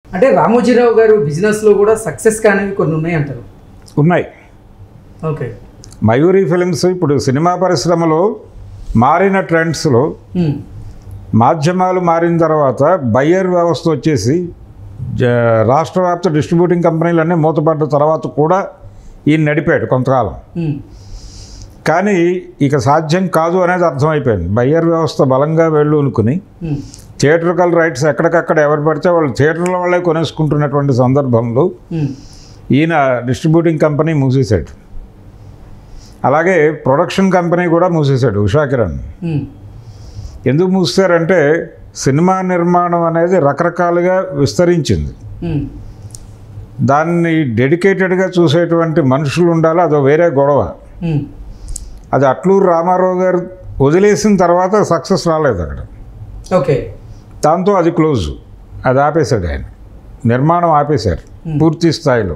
అంటే రామోజీరావు గారు బిజినెస్లో కూడా సక్సెస్ కానివి కొన్ని ఉన్నాయి అంటారు ఉన్నాయి ఓకే మయూరి ఫిలిమ్స్ ఇప్పుడు సినిమా పరిశ్రమలో మారిన ట్రెండ్స్లో ఉమ్, మాధ్యమాలు మారిన తర్వాత బయ్యర్ వ్యవస్థ వచ్చేసి జ- రాష్ట్ర వ్యాప్త డిస్ట్రిబ్యూటింగ్ కంపెనీలన్నీ మూతపడ్డ తర్వాత కూడా ఈయన నడిపాడు కొంతకాలం ఉమ్, కానీ ఇక సాధ్యం కాదు అనేది అర్థమైపోయింది బయ్యర్ వ్యవస్థ బలంగా వెళ్ళు అనుకుని ఉమ్, థియేటర్కల్ రైట్స్ ఎక్కడికక్కడ ఎవరు పడితే వాళ్ళు థియేటర్ల వాళ్ళే కొనేసుకుంటున్నటువంటి సందర్భంలో ఉమ్, ఈయన డిస్ట్రిబ్యూటింగ్ కంపెనీ మూసేశాడు అలాగే ప్రొడక్షన్ కంపెనీ కూడా మూసేశాడు ఉషా కిరణ్ ఉమ్, ఎందుకు మూసారంటే సినిమా నిర్మాణం అనేది రకరకాలుగా విస్తరించింది ఉమ్, దాన్ని డెడికేటెడ్గా చూసేటువంటి మనుషులు ఉండాలి అదో వేరే గొడవ ఉమ్, అది అట్లూరు రామారావు గారు వదిలేసిన తర్వాత సక్సెస్ రాలేదు అక్కడ ఓకే దాంతో అది క్లోజ్ అది ఆపేశాడు ఆయన నిర్మాణం ఆపేశారు పూర్తి స్థాయిలో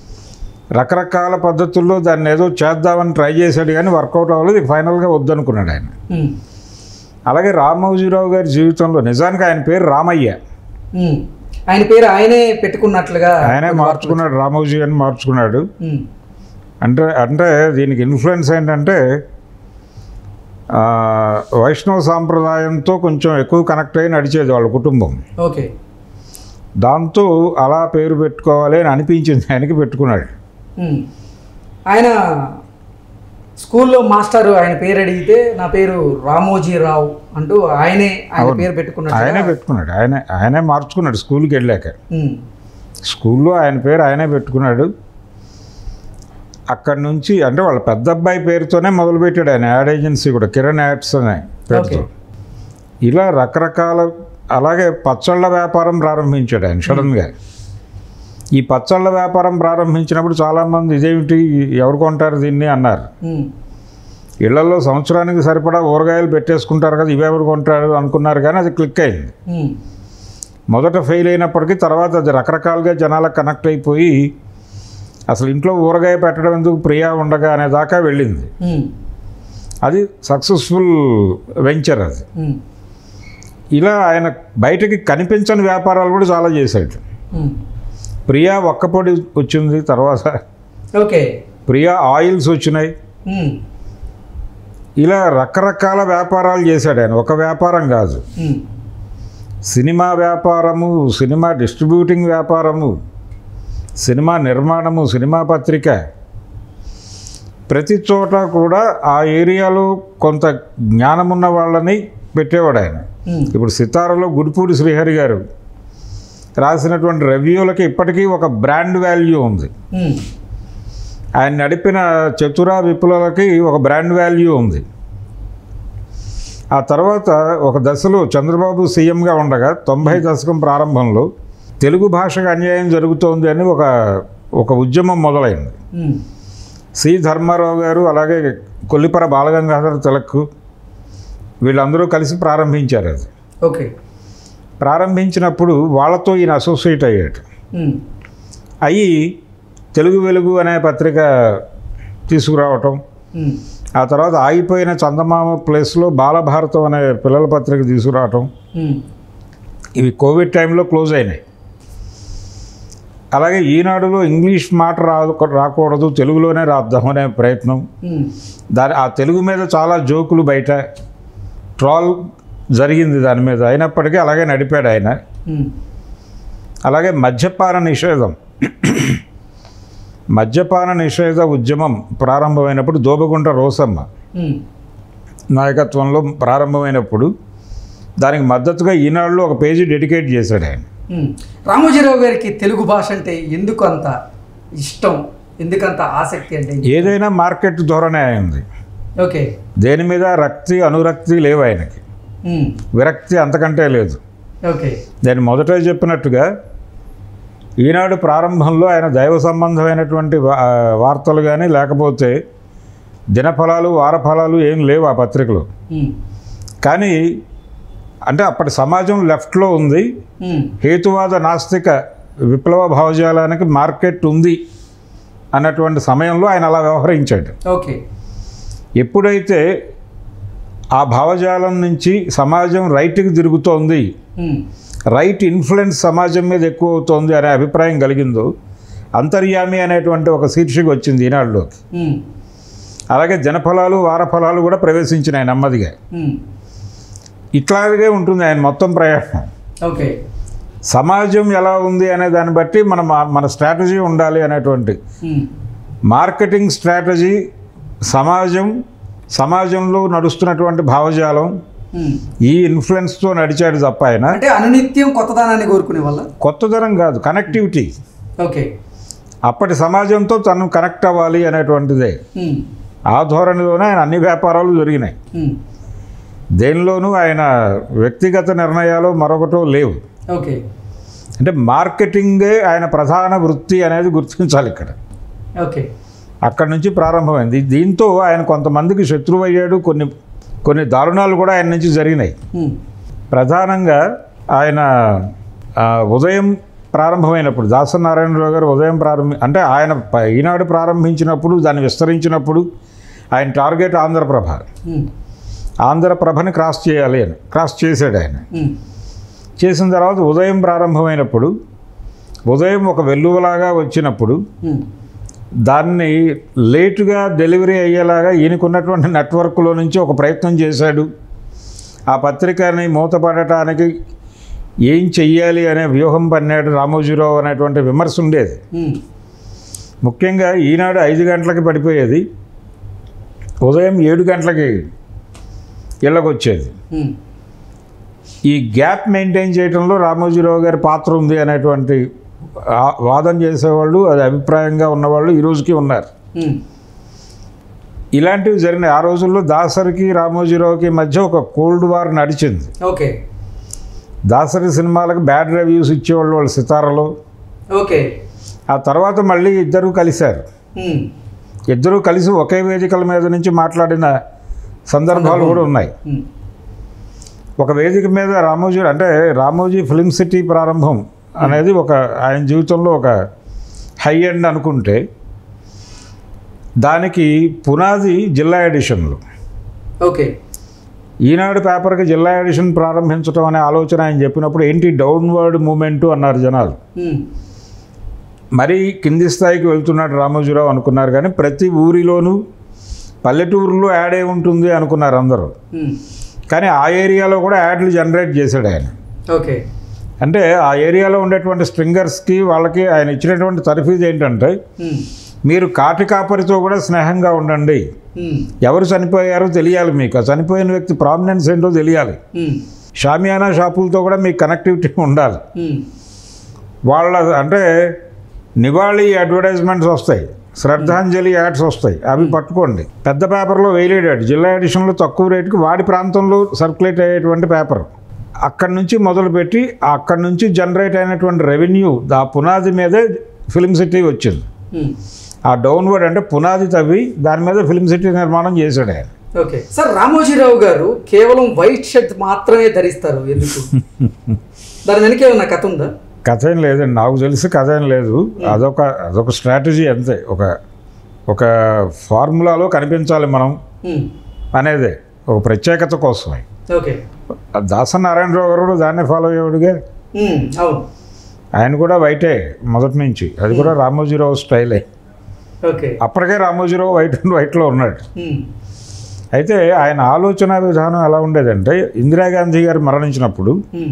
రకరకాల పద్ధతుల్లో దాన్ని ఏదో చేద్దామని ట్రై చేశాడు కానీ వర్కౌట్ అవ్వలేదు ఫైనల్గా వద్దనుకున్నాడు ఆయన ఉమ్, అలాగే రామోజీరావు గారి జీవితంలో నిజానికి ఆయన పేరు రామయ్య ఉమ్. ఆయన పేరు ఆయనే పెట్టుకున్నట్లుగా ఆయనే మార్చుకున్నాడు రామోజీ అని మార్చుకున్నాడు ఉమ్, అంటే అంటే దీనికి ఇన్ఫ్లుయెన్స్ ఏంటంటే ఆ, వైష్ణవ సాంప్రదాయంతో కొంచెం ఎక్కువ కనెక్ట్ అయి నడిచేది వాళ్ళ కుటుంబం ఓకే దాంతో అలా పేరు పెట్టుకోవాలి అని అనిపించింది ఆయనకి పెట్టుకున్నాడు ఉమ్. ఆయన స్కూల్లో మాస్టర్ ఆయన పేరు అడిగితే నా పేరు రామోజీరావు అంటూ ఆయనే ఆయన అవును. పేరు పెట్టుకున్నట్లుగా ఆయనే పెట్టుకున్నాడు ఆయనే ఆయనే మార్చుకున్నాడు స్కూల్కి వెళ్ళాక ఉమ్, స్కూల్లో ఆయన పేరు ఆయనే పెట్టుకున్నాడు అక్కడి నుంచి అంటే వాళ్ళ పెద్ద అబ్బాయి పేరుతోనే మొదలుపెట్టాడు ఆయన యాడ్ ఏజెన్సీ కూడా కిరణ్ యాడ్స్ అనే పేరుతో ఓకే. ఇలా రకరకాల అలాగే పచ్చళ్ళ వ్యాపారం ప్రారంభించాడు ఆయన సడన్గా ఈ పచ్చళ్ళ వ్యాపారం ప్రారంభించినప్పుడు చాలామంది ఇదేమిటి ఎవరు కొంటారు దీన్ని అన్నారు ఉమ్, ఇళ్లలో సంవత్సరానికి సరిపడా ఊరగాయలు పెట్టేసుకుంటారు కదా ఇవెవరు కొంటారు అనుకున్నారు కానీ అది క్లిక్ అయింది ఉమ్, మొదట ఫెయిల్ అయినప్పటికీ తర్వాత అది రకరకాలుగా జనాలకు కనెక్ట్ అయిపోయి అసలు ఇంట్లో ఊరగాయ పెట్టడం ఎందుకు ప్రియా ఉండగా అనే దాకా వెళ్ళింది ఉమ్, అది సక్సెస్ఫుల్ వెంచర్ అది ఉమ్, ఇలా ఆయన బయటకి కనిపించని వ్యాపారాలు కూడా చాలా చేశాడు ఉమ్. ప్రియా ఒక్కపొడి వచ్చింది తర్వాత ఓకే ప్రియా ఆయిల్స్ వచ్చినాయి ఉమ్, ఇలా రకరకాల వ్యాపారాలు చేశాడు ఆయన ఒక వ్యాపారం కాదు ఉమ్, సినిమా వ్యాపారము సినిమా డిస్ట్రిబ్యూటింగ్ వ్యాపారము సినిమా నిర్మాణము సినిమా పత్రిక ప్రతి చోట కూడా ఆ ఏరియాలో కొంత జ్ఞానం ఉన్న వాళ్ళని పెట్టేవాడు ఆయన ఉమ్, ఇప్పుడు సితారలో గుడిపూడి శ్రీహరి గారు రాసినటువంటి రివ్యూలకి ఇప్పటికీ ఒక బ్రాండ్ వాల్యూ ఉంది ఉమ్, ఆయన నడిపిన చతురా విప్లవలకి ఒక బ్రాండ్ వాల్యూ ఉంది ఆ తర్వాత ఒక దశలో చంద్రబాబు సీఎంగా ఉండగా తొంభై దశకం ప్రారంభంలో తెలుగు భాషకు అన్యాయం జరుగుతోంది అని ఒక ఒక ఉద్యమం మొదలైంది ఉమ్, సి ధర్మారావు గారు అలాగే కొల్లిపర బాలగంగాధర తిలక్ వీళ్ళందరూ కలిసి ప్రారంభించారు అది ఓకే ప్రారంభించినప్పుడు వాళ్ళతో ఈయన అసోసియేట్ అయ్యాడు ఉమ్, అయ్యి తెలుగు వెలుగు అనే పత్రిక తీసుకురావటం ఉమ్, ఆ తర్వాత ఆగిపోయిన చందమామ ప్లేస్లో బాలభారతం అనే పిల్లల పత్రిక తీసుకురావటం ఉమ్, ఇవి కోవిడ్ టైంలో క్లోజ్ అయినాయి అలాగే ఈనాడులో ఇంగ్లీష్ మాట రా రాకూడదు తెలుగులోనే రాద్దాం అనే ప్రయత్నం ఉమ్, దాని ఆ తెలుగు మీద చాలా జోకులు బయట ట్రాల్ జరిగింది దాని మీద అయినప్పటికీ అలాగే నడిపాడు ఆయన ఉమ్, అలాగే మద్యపాన నిషేధం మద్యపాన నిషేధ ఉద్యమం ప్రారంభమైనప్పుడు దోబగుంట రోసమ్మ ఉమ్, నాయకత్వంలో ప్రారంభమైనప్పుడు దానికి మద్దతుగా ఈనాడులో ఒక పేజీ డెడికేట్ చేశాడు ఆయన ఉమ్. రామోజీరావు గారికి తెలుగు భాష అంటే ఎందుకు అంత ఇష్టం ఎందుకంత ఆసక్తి అంటే ఏదైనా మార్కెట్ ధోరణి అయింది ఓకే దేని మీద రక్తి అనురక్తి లేవు ఆయనకి ఉమ్, విరక్తి అంతకంటే లేదు ఓకే నేను మొదట చెప్పినట్టుగా ఈనాడు ప్రారంభంలో ఆయన దైవ సంబంధమైనటువంటి వా- వార్తలు కానీ లేకపోతే దినఫలాలు వారఫలాలు ఏం లేవు ఆ పత్రికలో ఉమ్, కానీ అంటే అప్పటి సమాజం లెఫ్ట్లో ఉంది ఉమ్, హేతువాద నాస్తిక విప్లవ భావజాలానికి మార్కెట్ ఉంది అన్నటువంటి సమయంలో ఆయన అలా వ్యవహరించాడు ఓకే ఎప్పుడైతే ఆ భావజాలం నుంచి సమాజం రైట్కి తిరుగుతోంది ఉమ్, రైట్ ఇన్ఫ్లుయెన్స్ సమాజం మీద ఎక్కువ అవుతోంది అనే అభిప్రాయం కలిగిందో అంతర్యామి అనేటువంటి ఒక శీర్షిక వచ్చింది ఈనాడులోకి ఉమ్, అలాగే జనఫలాలు వారఫలాలు కూడా ప్రవేశించినాయి నెమ్మదిగా ఉమ్, ఇట్లాగే ఉంటుంది ఆయన మొత్తం ప్రయాణం ఓకే సమాజం ఎలా ఉంది అనే దాన్ని బట్టి మన మన స్ట్రాటజీ ఉండాలి అనేటువంటి ఉమ్, మార్కెటింగ్ స్ట్రాటజీ సమాజం సమాజంలో నడుస్తున్నటువంటి భావజాలం ఉమ్. ఈ ఇన్ఫ్లుయెన్స్తో నడిచాడు తప్ప ఆయన అంటే అనునిత్యం కొత్తదనాన్ని కోరుకునే వల్ల కొత్తదనం కాదు కనెక్టివిటీ ఓకే అప్పటి సమాజంతో తను కనెక్ట్ అవ్వాలి అనేటువంటిదే ఉమ్, ఆ ధోరణిలోనే ఆయన అన్ని వ్యాపారాలు జరిగినాయి ఉమ్, దేనిలోనూ ఆయన వ్యక్తిగత నిర్ణయాలు మరొకటో లేవు ఓకే అంటే మార్కెటింగే ఆయన ప్రధాన వృత్తి అనేది గుర్తించాలి ఇక్కడ ఓకే అక్కడి నుంచి ప్రారంభమైంది దీంతో ఆయన కొంతమందికి శత్రువు అయ్యాడు కొన్ని కొన్ని దారుణాలు కూడా ఆయన నుంచి జరిగినాయి ఉమ్, ప్రధానంగా ఆయన ఆ, ఉదయం ప్రారంభమైనప్పుడు దాసనారాయణరావు గారు ఉదయం ప్రారంభి అంటే ఆయన ప- ఈనాడు ప్రారంభించినప్పుడు దాన్ని విస్తరించినప్పుడు ఆయన టార్గెట్ ఆంధ్రప్రభ ఉమ్, ఆంధ్రప్రభని క్రాస్ చేయాలి అని క్రాస్ చేశాడు ఆయన ఉమ్, చేసిన తర్వాత ఉదయం ప్రారంభమైనప్పుడు ఉదయం ఒక వెల్లువలాగా వచ్చినప్పుడు ఉమ్, దాన్ని లేటుగా డెలివరీ అయ్యేలాగా ఈయనకున్నటువంటి నెట్వర్క్లో నుంచి ఒక ప్రయత్నం చేశాడు ఆ పత్రికని మూతపడటానికి ఏం చెయ్యాలి అనే వ్యూహం పన్నాడు రామోజీరావు అనేటువంటి విమర్శ ఉండేది ఉమ్, ముఖ్యంగా ఈనాడు ఐదు గంటలకి పడిపోయేది ఉదయం ఏడు గంటలకి ఇళ్ళకి వచ్చేది ఉమ్, ఈ గ్యాప్ మెయింటైన్ చేయడంలో రామోజీరావు గారి పాత్ర ఉంది అనేటువంటి ఆ- వాదన చేసేవాళ్ళు అది అభిప్రాయంగా ఉన్నవాళ్ళు ఈ రోజుకి ఉన్నారు ఉమ్, ఇలాంటివి జరిగినాయి ఆ రోజుల్లో దాసరికి రామోజీరావుకి మధ్య ఒక కోల్డ్ వార్ నడిచింది ఓకే దాసరి సినిమాలకు బ్యాడ్ రివ్యూస్ ఇచ్చేవాళ్ళు వాళ్ళు సితారలో ఓకే ఆ తర్వాత మళ్ళీ ఇద్దరు కలిశారు ఉమ్, ఇద్దరూ కలిసి ఒకే వేదికల మీద నుంచి మాట్లాడిన సందర్భాలు కూడా ఉన్నాయి ఉమ్, ఒక వేదిక మీద రామోజీ అంటే రామోజీ ఫిల్మ్ సిటీ ప్రారంభం అనేది ఒక ఆయన జీవితంలో ఒక హై ఎండ్ అనుకుంటే దానికి పునాది జిల్లా ఎడిషన్లు ఓకే ఈనాడు పేపర్కి జిల్లా ఎడిషన్ ప్రారంభించడం అనే ఆలోచన ఆయన చెప్పినప్పుడు ఏంటి డౌన్వర్డ్ మూమెంటు అన్నారు జనాలు ఉమ్, మరీ కింది స్థాయికి వెళ్తున్నాడు రామోజీరావు అనుకున్నారు కానీ ప్రతి ఊరిలోనూ పల్లెటూరులో యాడ్ అయి ఉంటుంది అనుకున్నారు అందరూ ఉమ్, కానీ ఆ ఏరియాలో కూడా యాడ్లు జనరేట్ చేశాడు ఆయన ఓకే అంటే ఆ ఏరియాలో ఉండేటువంటి స్ట్రింగర్స్కి వాళ్ళకి ఆయన ఇచ్చినటువంటి తర్ఫీదు ఏంటంటే ఉమ్, మీరు కాటి కాపరితో కూడా స్నేహంగా ఉండండి ఉమ్, ఎవరు చనిపోయారో తెలియాలి మీకు ఆ చనిపోయిన వ్యక్తి ప్రామినెన్స్ ఏంటో తెలియాలి ఉమ్, షామియానా షాపులతో కూడా మీకు కనెక్టివిటీ ఉండాలి ఉమ్, వాళ్ళ అంటే నివాళి అడ్వర్టైజ్మెంట్స్ వస్తాయి శ్రద్ధాంజలి యాడ్స్ వస్తాయి అవి పట్టుకోండి పెద్ద పేపర్లో వేయలేడాడు జిల్లా ఎడిషన్లో తక్కువ రేటుకి వాడి ప్రాంతంలో సర్క్యులేట్ అయ్యేటువంటి పేపర్ అక్కడి నుంచి మొదలుపెట్టి అక్కడి నుంచి జనరేట్ అయినటువంటి రెవెన్యూ ఆ పునాది మీదే ఫిలిం సిటీ వచ్చింది ఉమ్. ఆ డౌన్వర్డ్ అంటే పునాది తవ్వి దాని మీద ఫిలిం సిటీ నిర్మాణం చేశాడు ఆయన ఓకే సార్ రామోజీరావు గారు కేవలం వైట్ షర్ట్ మాత్రమే ధరిస్తారు ఎందుకు దాని వెనక ఏమన్నా కథ ఉందా కథ ఏం లేదండి నాకు తెలిసి కథ ఏం లేదు అదొక అదొక స్ట్రాటజీ అంతే ఒక ఒక ఫార్ములాలో కనిపించాలి మనం ఉమ్, అనేదే ఒక ప్రత్యేకత కోసమే ఓకే దాసనారాయణరావు గారు కూడా దాన్నే ఫాలో అయ్యేవాడుగా ఉమ్, అవును ఆయన కూడా వైటే మొదటి నుంచి అది కూడా రామోజీరావు స్టైలే ఓకే అప్పటికే రామోజీరావు వైట్ అండ్ వైట్లో ఉన్నాడు ఉమ్, అయితే ఆయన ఆలోచన విధానం ఎలా ఉండేదంటే ఇందిరాగాంధీ గారు మరణించినప్పుడు ఉమ్,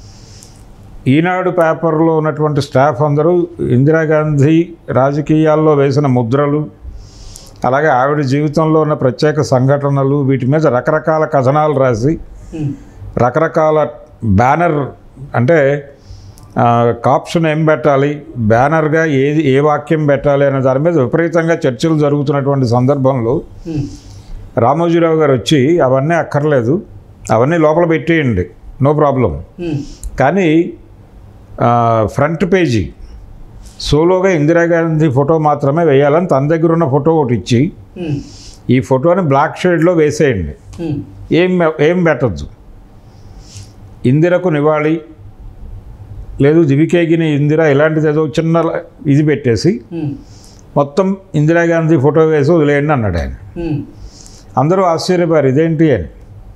ఈనాడు పేపర్లో ఉన్నటువంటి స్టాఫ్ అందరూ ఇందిరాగాంధీ రాజకీయాల్లో వేసిన ముద్రలు అలాగే ఆవిడ జీవితంలో ఉన్న ప్రత్యేక సంఘటనలు వీటి మీద రకరకాల కథనాలు రాసి ఉమ్, రకరకాల బ్యానర్ అంటే ఆ, కాప్షన్ ఏం పెట్టాలి బ్యానర్గా ఏది ఏ వాక్యం పెట్టాలి అనే దాని మీద విపరీతంగా చర్చలు జరుగుతున్నటువంటి సందర్భంలో ఉమ్, రామోజీరావు గారు వచ్చి అవన్నీ అక్కర్లేదు అవన్నీ లోపల పెట్టేయండి నో ప్రాబ్లం ఉమ్, కానీ ఆ, ఫ్రంట్ పేజీ సోలోగా ఇందిరాగాంధీ ఫోటో మాత్రమే వేయాలని తన దగ్గర ఉన్న ఫోటో ఒకటి ఇచ్చి ఉమ్, ఈ ఫోటోని బ్లాక్ షేడ్లో వేసేయండి ఉమ్, ఏం ఏం పెట్టద్దు ఇందిరకు నివాళి లేదు దివికేగిని ఇందిర ఇలాంటిది ఏదో చిన్న ఇది పెట్టేసి ఉమ్, మొత్తం ఇందిరాగాంధీ ఫోటో వేసి వదిలేయండి అన్నాడు ఆయన ఉమ్, అందరూ ఆశ్చర్యపోయారు ఇదేంటి అని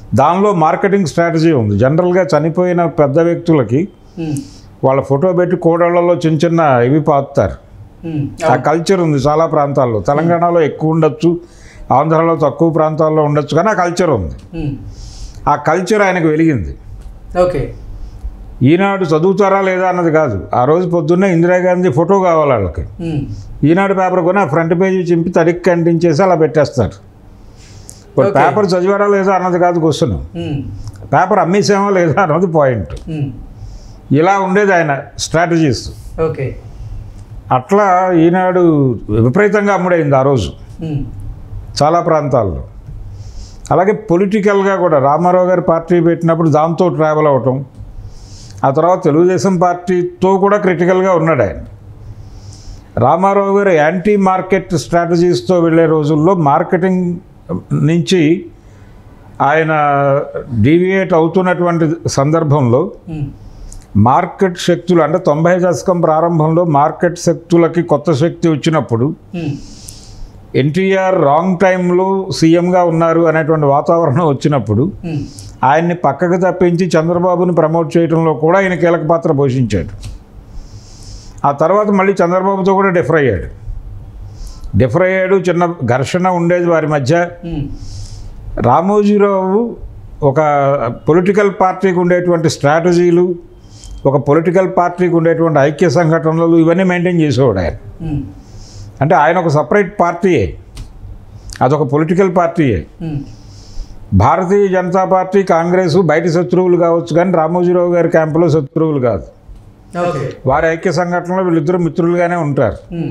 దానిలో మార్కెటింగ్ స్ట్రాటజీ ఉంది జనరల్గా చనిపోయిన పెద్ద వ్యక్తులకి ఉమ్, వాళ్ళ ఫోటో పెట్టి కోడళ్లలో చిన్న చిన్న ఇవి పాతుతారు ఉమ్, ఆ కల్చర్ ఉంది చాలా ప్రాంతాల్లో తెలంగాణలో ఎక్కువ ఉండొచ్చు ఆంధ్రాలో తక్కువ ప్రాంతాల్లో ఉండొచ్చు కానీ ఆ కల్చర్ ఉంది ఉమ్, ఆ కల్చర్ ఆయనకు వెలిగింది ఓకే ఈనాడు చదువుతారా లేదా అన్నది కాదు ఆ రోజు పొద్దున్నే ఇందిరాగాంధీ ఫోటో కావాలి వాళ్ళకి ఉమ్, ఈనాడు పేపర్ కొని ఆ ఫ్రంట్ పేజీ చింపి తడిక్కి అంటించేసి అలా పెట్టేస్తారు ఇప్పుడు Okay. పేపర్ చదివాడా లేదా అన్నది కాదు క్వశ్చన్ ఉమ్, పేపర్ అమ్మేసామా లేదా అన్నది పాయింట్ ఉమ్, ఇలా ఉండేది ఆయన స్ట్రాటజీస్ ఓకే అట్లా ఈనాడు విపరీతంగా అమ్ముడైంది ఆ రోజు ఉమ్, చాలా ప్రాంతాల్లో అలాగే పొలిటికల్గా కూడా రామారావు గారి పార్టీ పెట్టినప్పుడు దాంతో ట్రావెల్ అవటం ఆ తర్వాత తెలుగుదేశం పార్టీతో కూడా క్రిటికల్గా ఉన్నాడు ఆయన రామారావు గారు యాంటీ మార్కెట్ స్ట్రాటజీస్తో వెళ్ళే రోజుల్లో మార్కెటింగ్ నుంచి ఆయన డీవియేట్ అవుతున్నటువంటి సందర్భంలో ఉమ్, మార్కెట్ శక్తులు అంటే తొంభై దశకం ప్రారంభంలో మార్కెట్ శక్తులకి కొత్త శక్తి వచ్చినప్పుడు ఉమ్, ఎన్టీఆర్ రాంగ్ టైంలో సీఎంగా ఉన్నారు అనేటువంటి వాతావరణం వచ్చినప్పుడు ఉమ్, ఆయన్ని పక్కకు తప్పించి చంద్రబాబుని ప్రమోట్ చేయడంలో కూడా ఆయన కీలక పాత్ర పోషించాడు ఆ తర్వాత మళ్ళీ చంద్రబాబుతో కూడా డిఫర్ అయ్యాడు డిఫర్ అయ్యాడు చిన్న ఘర్షణ ఉండేది వారి మధ్య ఉమ్, రామోజీరావు ఒక పొలిటికల్ పార్టీకి ఉండేటువంటి స్ట్రాటజీలు ఒక పొలిటికల్ పార్టీకి ఉండేటువంటి ఐక్య సంఘటనలు ఇవన్నీ మెయింటైన్ చేసేవాడు ఆయన ఉమ్, అంటే ఆయన ఒక సపరేట్ పార్టీయే అదొక పొలిటికల్ పార్టీయే ఉమ్, భారతీయ జనతా పార్టీ కాంగ్రెస్ బయట శత్రువులు కావచ్చు కానీ రామోజీరావు గారి క్యాంపులో శత్రువులు కాదు ఓకే వారి ఐక్య సంఘటనలో వీళ్ళిద్దరూ మిత్రులుగానే ఉంటారు ఉమ్,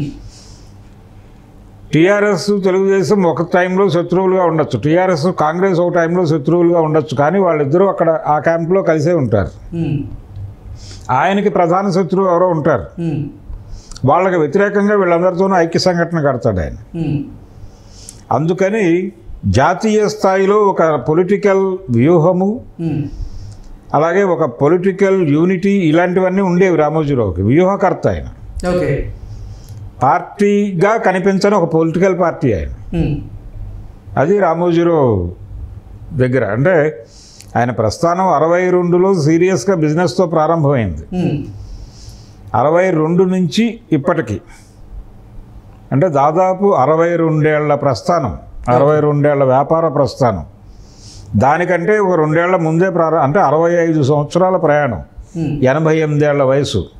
టీఆర్ఎస్ తెలుగుదేశం ఒక టైంలో శత్రువులుగా ఉండొచ్చు టీఆర్ఎస్ కాంగ్రెస్ ఒక టైంలో శత్రువులుగా ఉండొచ్చు కానీ వాళ్ళిద్దరూ అక్కడ ఆ క్యాంపులో కలిసే ఉంటారు ఉమ్, ఆయనకి ప్రధాన శత్రువు ఎవరో ఉంటారు ఉమ్, వాళ్ళకి వ్యతిరేకంగా వీళ్ళందరితోనూ ఐక్య సంఘటన కడతాడు ఆయన ఉమ్, అందుకని జాతీయ స్థాయిలో ఒక పొలిటికల్ వ్యూహము ఉమ్, అలాగే ఒక పొలిటికల్ యూనిటీ ఇలాంటివన్నీ ఉండేవి రామోజీరావుకి వ్యూహకర్త ఆయన ఓకే పార్టీగా కనిపించని ఒక పొలిటికల్ పార్టీ ఆయన ఉమ్, అది రామోజీరావు దగ్గర అంటే ఆయన ప్రస్థానం అరవై రెండులో సీరియస్గా బిజినెస్తో ప్రారంభమైంది ఉమ్, అరవై రెండు నుంచి ఇప్పటికి అంటే దాదాపు అరవై రెండేళ్ల ప్రస్థానం అరవై రెండేళ్ల వ్యాపార ప్రస్థానం దానికంటే ఒక రెండేళ్ల ముందే ప్రారంభం అంటే అరవై ఐదు సంవత్సరాల ప్రయాణం ఉమ్, ఎనభై ఎనిమిదేళ్ల వయసు